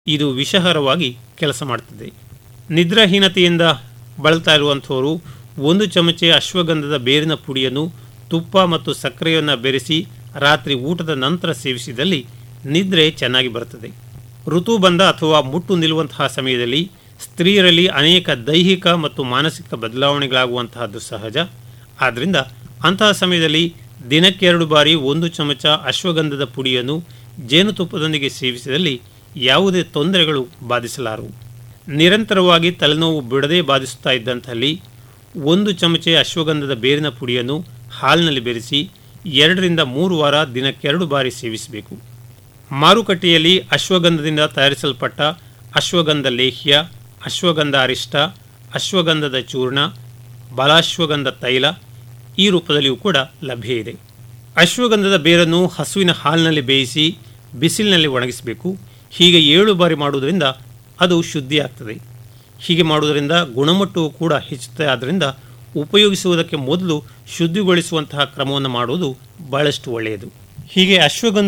ಇದು ವಿಷಹರವಾಗಿ ಕೆಲಸ ಮಾಡುತ್ತದೆ ನಿದ್ರಾಹೀನತೆಯಿಂದ ಬಳಲ್ತಾ ಇರುವಂಥವರು ಒಂದು ಚಮಚೆ ಅಶ್ವಗಂಧದ ಬೇರಿನ ಪುಡಿಯನ್ನು ತುಪ್ಪ ಮತ್ತು ಸಕ್ಕರೆಯನ್ನು ಬೆರೆಸಿ ರಾತ್ರಿ ಊಟದ ನಂತರ ಸೇವಿಸಿದಲ್ಲಿ ನಿದ್ರೆ ಚೆನ್ನಾಗಿ ಬರುತ್ತದೆ ಋತುಬಂಧ ಅಥವಾ ಮುಟ್ಟು ನಿಲ್ಲುವಂತಹ ಸಮಯದಲ್ಲಿ ಸ್ತ್ರೀಯರಲ್ಲಿ ಅನೇಕ ದೈಹಿಕ ಮತ್ತು ಮಾನಸಿಕ ಬದಲಾವಣೆಗಳಾಗುವಂತಹದ್ದು ಸಹಜ ಆದ್ದರಿಂದ ಅಂತಹ ಸಮಯದಲ್ಲಿ ದಿನಕ್ಕೆ ಎರಡು ಬಾರಿ ಒಂದು ಚಮಚ ಅಶ್ವಗಂಧದ ಪುಡಿಯನ್ನು ಜೇನುತುಪ್ಪದೊಂದಿಗೆ ಸೇವಿಸಿದಲ್ಲಿ ಯಾವುದೇ ತೊಂದರೆಗಳು ಬಾಧಿಸಲಾರವು ನಿರಂತರವಾಗಿ ತಲೆನೋವು ಬಿಡದೆ ಬಾಧಿಸುತ್ತಾ ಇದ್ದಂಥಲ್ಲಿ ಒಂದು ಚಮಚೆ ಅಶ್ವಗಂಧದ ಬೇರಿನ ಪುಡಿಯನ್ನು ಹಾಲಿನಲ್ಲಿ ಬೆರೆಸಿ ಎರಡರಿಂದ ಮೂರು ವಾರ ದಿನಕ್ಕೆರಡು ಬಾರಿ ಸೇವಿಸಬೇಕು ಮಾರುಕಟ್ಟೆಯಲ್ಲಿ ಅಶ್ವಗಂಧದಿಂದ ತಯಾರಿಸಲ್ಪಟ್ಟ ಅಶ್ವಗಂಧ ಲೇಹ್ಯ ಅಶ್ವಗಂಧ ಅರಿಷ್ಟ ಅಶ್ವಗಂಧದ ಚೂರ್ಣ ಬಲಾಶ್ವಗಂಧ ತೈಲ ಈ ರೂಪದಲ್ಲಿಯೂ ಕೂಡ ಲಭ್ಯ ಇದೆ ಅಶ್ವಗಂಧದ ಬೇರನ್ನು ಹಸುವಿನ ಹಾಲಿನಲ್ಲಿ ಬೇಯಿಸಿ ಬಿಸಿಲಿನಲ್ಲಿ ಒಣಗಿಸಬೇಕು ಹೀಗೆ ಏಳು ಬಾರಿ ಮಾಡುವುದರಿಂದ ಅದು ಶುದ್ಧಿಯಾಗ್ತದೆ ಹೀಗೆ ಮಾಡುವುದರಿಂದ ಗುಣಮಟ್ಟವು ಕೂಡ ಹೆಚ್ಚುತ್ತದೆ ಆದ್ದರಿಂದ ಉಪಯೋಗಿಸುವುದಕ್ಕೆ ಮೊದಲು ಶುದ್ಧಿಗೊಳಿಸುವಂತಹ ಕ್ರಮವನ್ನು ಮಾಡುವುದು ಬಹಳಷ್ಟು ಒಳ್ಳೆಯದು ಹೀಗೆ ಅಶ್ವಗಂಧ